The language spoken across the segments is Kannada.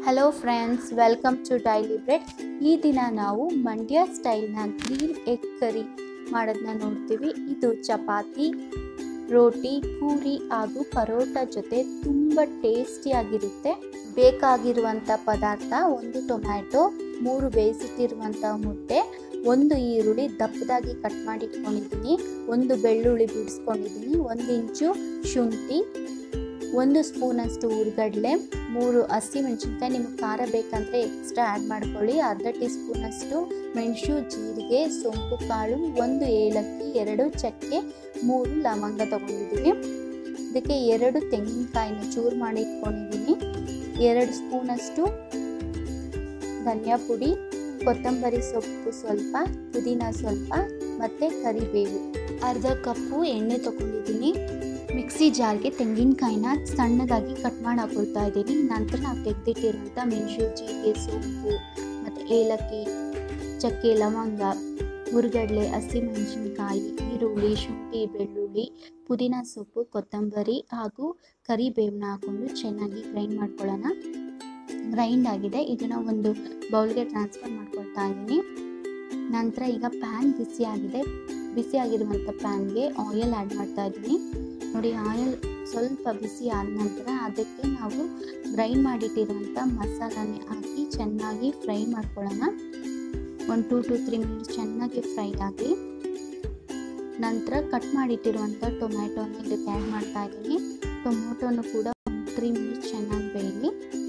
hello friends welcome to daily bread ಈ ದಿನ ನಾವು ಮಂಡ್ಯ ಸ್ಟೈಲ್ನ ಗ್ರೀನ್ ಎಗ್ ಕರಿ ಮಾಡೋದನ್ನ ನೋಡ್ತೀವಿ ಇದು ಚಪಾತಿ ರೋಟಿ ಪೂರಿ ಹಾಗೂ ಪರೋಟ ಜೊತೆ ತುಂಬ ಟೇಸ್ಟಿಯಾಗಿರುತ್ತೆ ಬೇಕಾಗಿರುವಂಥ ಪದಾರ್ಥ ಒಂದು ಟೊಮ್ಯಾಟೊ ಮೂರು ಬೇಯಿಸಿಟ್ಟಿರುವಂಥ ಮುದ್ದೆ ಒಂದು ಈರುಳ್ಳಿ ದಪ್ಪದಾಗಿ ಕಟ್ ಮಾಡಿ ಇಟ್ಕೊಂಡಿದ್ದೀನಿ ಒಂದು ಬೆಳ್ಳುಳ್ಳಿ ಬಿಡಿಸ್ಕೊಂಡಿದ್ದೀನಿ ಒಂದು ಇಂಚು ಶುಂಠಿ ಒಂದು ಸ್ಪೂನಷ್ಟು ಹುರ್ಗಡ್ಲೆ ಮೂರು ಹಸಿಮೆಣಸಿನ್ಕಾಯಿ ನಿಮ್ಗೆ ಖಾರ ಬೇಕಂದರೆ ಎಕ್ಸ್ಟ್ರಾ ಆ್ಯಡ್ ಮಾಡ್ಕೊಳ್ಳಿ ಅರ್ಧ ಟೀ ಸ್ಪೂನಷ್ಟು ಮೆಣಸು ಜೀರಿಗೆ ಸೊಂಪು ಕಾಳು ಒಂದು ಏಲಕ್ಕಿ ಎರಡು ಚಕ್ಕೆ ಮೂರು ಲವಂಗ ತೊಗೊಂಡಿದ್ದೀನಿ ಇದಕ್ಕೆ ಎರಡು ತೆಂಗಿನಕಾಯಿನ ಚೂರು ಮಾಡಿ ಇಟ್ಕೊಂಡಿದ್ದೀನಿ ಎರಡು ಸ್ಪೂನಷ್ಟು ಧನಿಯಾ ಪುಡಿ ಕೊತ್ತಂಬರಿ ಸೊಪ್ಪು ಸ್ವಲ್ಪ ಪುದೀನ ಸ್ವಲ್ಪ ಮತ್ತು ಕರಿಬೇವು ಅರ್ಧ ಕಪ್ಪು ಎಣ್ಣೆ ತೊಗೊಂಡಿದ್ದೀನಿ ಮಿಕ್ಸಿ ಜಾರ್ಗೆ ತೆಂಗಿನಕಾಯಿನ ಸಣ್ಣದಾಗಿ ಕಟ್ ಮಾಡಿ ಹಾಕೊಳ್ತಾ ಇದ್ದೀನಿ ನಂತರ ನಾವು ತೆಗೆದಿಟ್ಟಿರುವಂಥ ಮೆಣಸು ಜೀರಿಗೆ ಸೊಪ್ಪು ಮತ್ತು ಏಲಕ್ಕಿ ಚಕ್ಕೆ ಲವಂಗ ಹುರ್ಗಡ್ಲೆ ಹಸಿಮೆಣಸಿನ್ಕಾಯಿ ಈರುಳ್ಳಿ ಶುಂಠಿ ಬೆಳ್ಳುಳ್ಳಿ ಪುದೀನ ಸೊಪ್ಪು ಕೊತ್ತಂಬರಿ ಹಾಗೂ ಕರಿಬೇವನ್ನ ಹಾಕ್ಕೊಂಡು ಚೆನ್ನಾಗಿ ಗ್ರೈಂಡ್ ಮಾಡ್ಕೊಳ್ಳೋಣ ಗ್ರೈಂಡ್ ಆಗಿದೆ ಇದನ್ನು ಒಂದು ಬೌಲ್ಗೆ ಟ್ರಾನ್ಸ್ಫರ್ ಮಾಡ್ಕೊಳ್ತಾ ಇದ್ದೀನಿ ನಂತರ ಈಗ ಪ್ಯಾನ್ ಬಿಸಿ ಆಗಿದೆ ಬಿಸಿ ಆಗಿರುವಂಥ ಪ್ಯಾನ್ಗೆ ಆಯಿಲ್ ಆ್ಯಡ್ ಮಾಡ್ತಾ ಇದ್ದೀನಿ ನೋಡಿ ಆಯಿಲ್ ಸ್ವಲ್ಪ ಬಿಸಿ ಆದ ನಂತರ ಅದಕ್ಕೆ ನಾವು ಗ್ರೈಂಡ್ ಮಾಡಿಟ್ಟಿರುವಂಥ ಮಸಾಲಾನೆ ಹಾಕಿ ಚೆನ್ನಾಗಿ ಫ್ರೈ ಮಾಡ್ಕೊಳ್ಳೋಣ ಒಂದು ಟೂ ಟು ತ್ರೀ ಮಿನಿಟ್ಸ್ ಚೆನ್ನಾಗಿ ಫ್ರೈ ಆಗಲಿ ನಂತರ ಕಟ್ ಮಾಡಿಟ್ಟಿರುವಂಥ ಟೊಮ್ಯಾಟೋನ ಇದಕ್ಕೆ ಆ್ಯಡ್ ಮಾಡ್ತಾ ಇದ್ದೀನಿ ಟೊಮೊಟೊನು ಕೂಡ ಒಂದು ತ್ರೀ ಮಿನಿಟ್ಸ್ ಚೆನ್ನಾಗಿ ಬೇಯಲಿ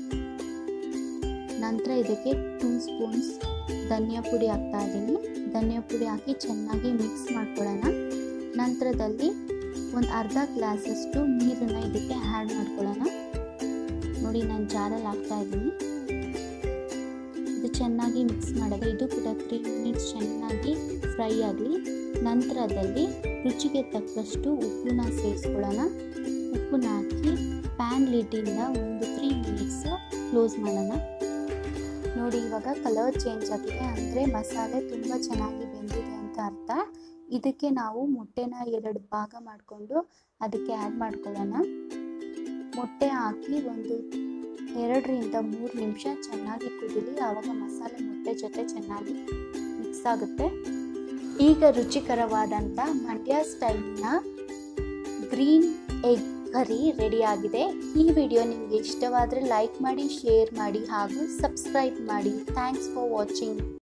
ನಂತರ ಇದಕ್ಕೆ ಟೂ ಸ್ಪೂನ್ಸ್ ಧನಿಯಾ ಪುಡಿ ಹಾಕ್ತಾ ಇದ್ದೀನಿ ಧನಿಯಾ ಪುಡಿ ಹಾಕಿ ಚೆನ್ನಾಗಿ ಮಿಕ್ಸ್ ಮಾಡ್ಕೊಳ್ಳೋಣ ನಂತರದಲ್ಲಿ ಒಂದು ಅರ್ಧ ಗ್ಲಾಸಷ್ಟು ನೀರನ್ನು ಇದಕ್ಕೆ ಆ್ಯಡ್ ಮಾಡ್ಕೊಳ್ಳೋಣ ನೋಡಿ ನಾನು ಜಾರಲ್ಲಿ ಹಾಕ್ತಾ ಇದ್ದೀನಿ ಇದು ಚೆನ್ನಾಗಿ ಮಿಕ್ಸ್ ಮಾಡಿದ್ರೆ ಇದು ಕೂಡ ತ್ರೀ ಮಿನಿಟ್ಸ್ ಚೆನ್ನಾಗಿ ಫ್ರೈ ಆಗಲಿ ನಂತರದಲ್ಲಿ ರುಚಿಗೆ ತಕ್ಕಷ್ಟು ಉಪ್ಪನ್ನ ಸೇರಿಸ್ಕೊಳ್ಳೋಣ ಉಪ್ಪನ್ನ ಹಾಕಿ ಪ್ಯಾನ್ ಲಿಡ್ಡಿಂದ ಒಂದು ತ್ರೀ ಮಿನಿಟ್ಸು ಕ್ಲೋಸ್ ಮಾಡೋಣ ನೋಡಿ ಇವಾಗ ಕಲರ್ ಚೇಂಜ್ ಆಗಿದೆ ಅಂದರೆ ಮಸಾಲೆ ತುಂಬ ಚೆನ್ನಾಗಿ ಬೆಂದಿದೆ ಅಂತ ಅರ್ಥ ಇದಕ್ಕೆ ನಾವು ಮೊಟ್ಟೆನ ಎರಡು ಭಾಗ ಮಾಡಿಕೊಂಡು ಅದಕ್ಕೆ ಆ್ಯಡ್ ಮಾಡ್ಕೊಳ್ಳೋಣ ಮೊಟ್ಟೆ ಹಾಕಿ ಒಂದು ಎರಡರಿಂದ ಮೂರು ನಿಮಿಷ ಚೆನ್ನಾಗಿ ಕುದಿಲಿ ಆವಾಗ ಮಸಾಲೆ ಮೊಟ್ಟೆ ಜೊತೆ ಚೆನ್ನಾಗಿ ಮಿಕ್ಸ್ ಆಗುತ್ತೆ ಈಗ ರುಚಿಕರವಾದಂಥ ಮಂಡ್ಯ ಸ್ಟೈಲ್ನ ಗ್ರೀನ್ ಎಗ್ ಕರಿ ರೆಡಿ ಆಗಿದೆ ಈ ವಿಡಿಯೋ ನಿಮಗೆ ಇಷ್ಟವಾದರೆ ಲೈಕ್ ಮಾಡಿ ಶೇರ್ ಮಾಡಿ ಹಾಗೂ ಸಬ್ಸ್ಕ್ರೈಬ್ ಮಾಡಿ ಥ್ಯಾಂಕ್ಸ್ ಫಾರ್ ವಾಚಿಂಗ್